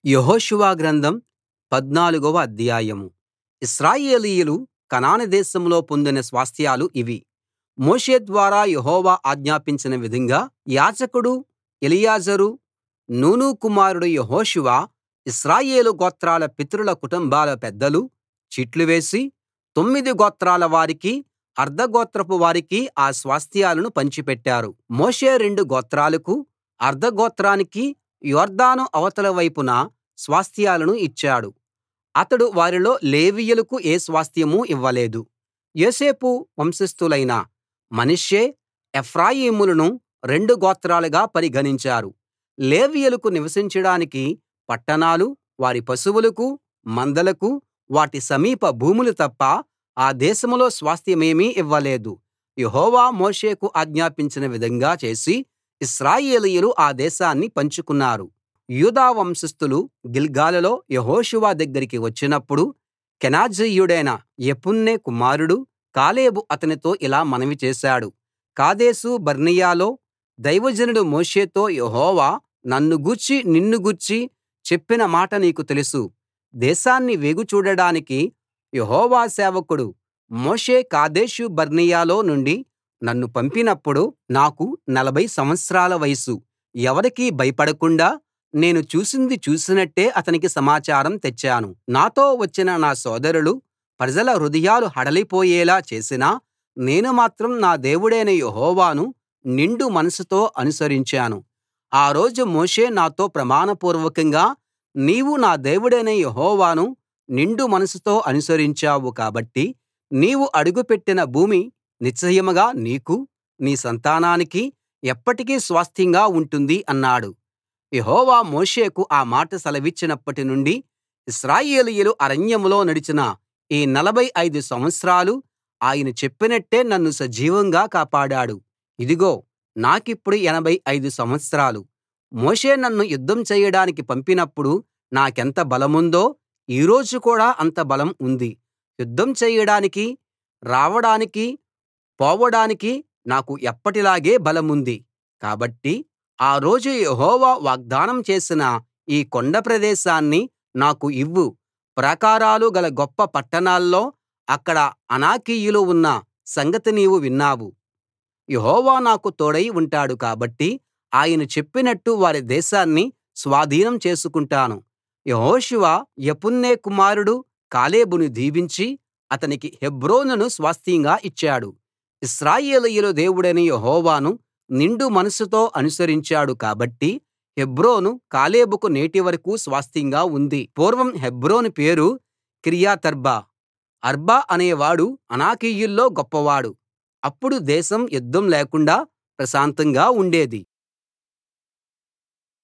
యెహోషువ గ్రంథం పద్నాలుగవ అధ్యాయం ఇశ్రాయేలీయులు కనాను దేశంలో పొందిన స్వాస్థ్యాలు ఇవి మోషే ద్వారా యెహోవా ఆజ్ఞాపించిన విధంగా యాజకుడు ఎలియాజరు నూను కుమారుడు యెహోషువ ఇశ్రాయేలు గోత్రాల పితరుల కుటుంబాల పెద్దలు చీట్లు వేసి తొమ్మిది గోత్రాల వారికి అర్థగోత్రపు వారికి ఆ స్వాస్థ్యాలను పంచిపెట్టారు మోషే రెండు గోత్రాలకూ అర్థగోత్రానికీ యొర్దాను అవతల వైపున స్వాస్థ్యాలను ఇచ్చాడు అతడు వారిలో లేవీయులకు ఏ స్వాస్థ్యమూ ఇవ్వలేదు యోసేపు వంశస్థులైన మనష్షే ఎఫ్రాయిములను రెండు గోత్రాలుగా పరిగణించారు లేవీయులకు నివసించడానికి పట్టణాలు వారి పశువులకు మందలకు వాటి సమీప భూములు తప్ప ఆ దేశంలో స్వాస్థ్యమేమీ ఇవ్వలేదు యెహోవా మోషేకు ఆజ్ఞాపించిన విధంగా చేసి ఇశ్రాయేలీయులు ఆ దేశాన్ని పంచుకున్నారు యూదా వంశస్థులు గిల్గాలులో యెహోషువ దగ్గరికి వచ్చినప్పుడు కెనజీయుడైన యెఫున్నె కుమారుడు కాలేబు అతనితో ఇలా మనవి చేశాడు కాదేషు బర్నేయలో దైవజనుడు మోషేతో యెహోవా నన్ను గూర్చి నిన్ను గూర్చి చెప్పిన మాట నీకు తెలుసు దేశాన్ని వేగు చూడడానికి యెహోవా సేవకుడు మోషే కాదేషు బర్నేయలో నుండి నన్ను పంపినప్పుడు నాకు నలభై సంవత్సరాల వయసు ఎవరికీ భయపడకుండా నేను చూసింది చూసినట్టే అతనికి సమాచారం తెచ్చాను నాతో వచ్చిన నా సోదరులు ప్రజల హృదయాలు హడలిపోయేలా చేసినా నేను మాత్రం నా దేవుడైన యెహోవాను నిండు మనసుతో అనుసరించాను ఆ రోజు మోషే నాతో ప్రమాణపూర్వకంగా నీవు నా దేవుడైన యెహోవాను నిండు మనసుతో అనుసరించావు కాబట్టి నీవు అడుగుపెట్టిన భూమి నిశ్చయంగా నీకూ నీ సంతానానికీ ఎప్పటికీ స్వాస్థ్యంగా ఉంటుంది అన్నాడు యెహోవా మోషేకు ఆ మాట సెలవిచ్చినప్పటి నుండి ఇశ్రాయేలీయులు అరణ్యంలో నడిచిన ఈ నలభై ఐదు సంవత్సరాలు ఆయన చెప్పినట్టే నన్ను సజీవంగా కాపాడాడు ఇదిగో నాకిప్పుడు ఎనభై ఐదు సంవత్సరాలు మోషే నన్ను యుద్ధం చేయడానికి పంపినప్పుడు నాకెంత బలముందో ఈ రోజు కూడా అంత బలం ఉంది యుద్ధం చేయడానికి రావడానికి పోవడానికి నాకు ఎప్పటిలాగే బలముంది కాబట్టి ఆ రోజు యెహోవా వాగ్దానం చేసిన ఈ కొండ ప్రదేశాన్ని నాకు ఇవ్వు ప్రాకారాలు గల గొప్ప పట్టణాల్లో అక్కడ అనాకీయులు ఉన్న సంగతి నీవు విన్నావు యెహోవా నాకు తోడై ఉంటాడు కాబట్టి ఆయన చెప్పినట్టు వారి దేశాన్ని స్వాధీనం చేసుకుంటాను యెహోషువ యెఫున్నె కుమారుడు కాలేబును దీవించి అతనికి హెబ్రోనును స్వాస్థ్యంగా ఇచ్చాడు ఇశ్రాయేలీయుల దేవుడైన యెహోవాను నిండు మనసుతో అనుసరించాడు కాబట్టి హెబ్రోను కాలేబుకు నేటి వరకూ స్వాస్థ్యంగా ఉంది పూర్వం హెబ్రోను పేరు కిర్యతర్బా అర్బా అనేవాడు అనాకీయుల్లో గొప్పవాడు అప్పుడు దేశం యుద్ధం లేకుండా ప్రశాంతంగా ఉండేది